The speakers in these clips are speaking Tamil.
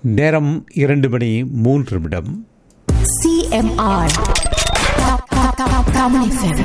நேரம் இரண்டு மணி மூன்று நிமிடம் CMR. Ka- ka- ka- Kamu FM.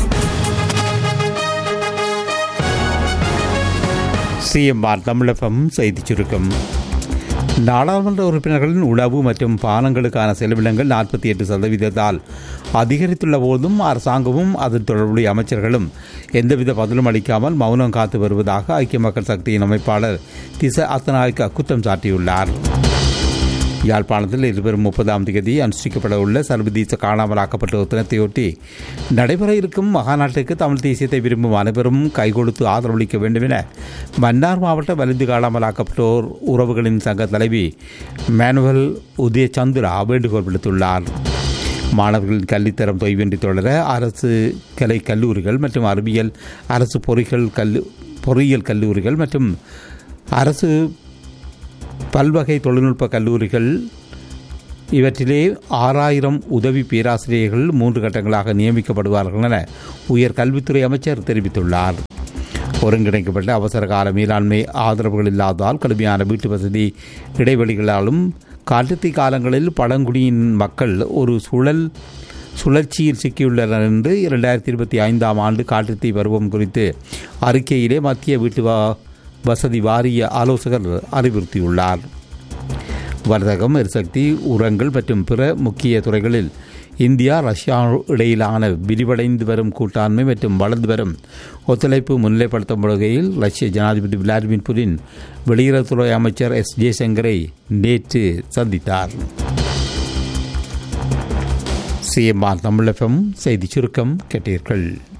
CMR தமிழகம் செய்திச் சுருக்கம் நாடாளுமன்ற உறுப்பினர்களின் உணவு மற்றும் பானங்களுக்கான செலவினங்கள் நாற்பத்தி எட்டு சதவீதத்தால் அதிகரித்துள்ள போதும் அரசாங்கமும் அதன் தொடர்புடைய அமைச்சர்களும் எந்தவித பதிலும் அளிக்காமல் மௌனம் காத்து வருவதாக ஐக்கிய மக்கள் சக்தியின் அமைப்பாளர் திச அத்தநாயக்க குற்றம் சாட்டியுள்ளார் யாழ்ப்பாணத்தில் இருவரும் முப்பதாம் தேதி அனுஷ்டிக்கப்பட உள்ள சர்வதேச காணாமலாக்கப்பட்ட தினத்தையொட்டி நடைபெற இருக்கும் மகாநாட்டுக்கு தமிழ் தேசியத்தை விரும்பும் அனைவரும் கைகொடுத்து ஆதரவளிக்க வேண்டும் என மன்னார் மாவட்ட வலிந்து காணாமலாக்கப்பட்டோர் உறவுகளின் சங்க தலைவி மேனுவல் உதய சந்திரா வேண்டுகோள் விடுத்துள்ளார் மாணவர்களின் கல்வித்தரம் தொய்வின்றி தொடர அரசு கலை கல்லூரிகள் மற்றும் அறிவியல் அரசு பொறிகள் கல்லு பொறியியல் கல்லூரிகள் மற்றும் அரசு பல்வகை தொழில்நுட்ப கல்லூரிகள் இவற்றிலே ஆறாயிரம் உதவி பேராசிரியர்கள் மூன்று கட்டங்களாக நியமிக்கப்படுவார்கள் என உயர் கல்வித்துறை அமைச்சர் தெரிவித்துள்ளார் ஒருங்கிணைக்கப்பட்ட அவசர கால மேலாண்மை ஆதரவுகள் இல்லாததால் கடுமையான வீட்டு வசதி இடைவெளிகளாலும் காட்டுத்தீ காலங்களில் பழங்குடியின் மக்கள் ஒரு சுழல் சுழற்சியில் சிக்கியுள்ளனர் என்று இரண்டாயிரத்தி இருபத்தி ஐந்தாம் ஆண்டு காட்டுத்தீ பருவம் குறித்து அறிக்கையிலே மத்திய வீட்டு வா வசதி வாரிய ஆலோசகர் அறிவுறுத்தியுள்ளார் வர்த்தகம் எரிசக்தி உரங்கள் மற்றும் பிற முக்கிய துறைகளில் இந்தியா ரஷ்யா இடையிலான விரிவடைந்து வரும் கூட்டாண்மை மற்றும் வளர்ந்து வரும் ஒத்துழைப்பு முன்னிலைப்படுத்தும் வகையில் ரஷ்ய ஜனாதிபதி விளாடிமிர் புடின் வெளியுறவுத்துறை அமைச்சர் எஸ் ஜெய்சங்கரை நேற்று சந்தித்தார் சிஎம்ஆர் தமிழகம் செய்தி சுருக்கம் கேட்டீர்கள்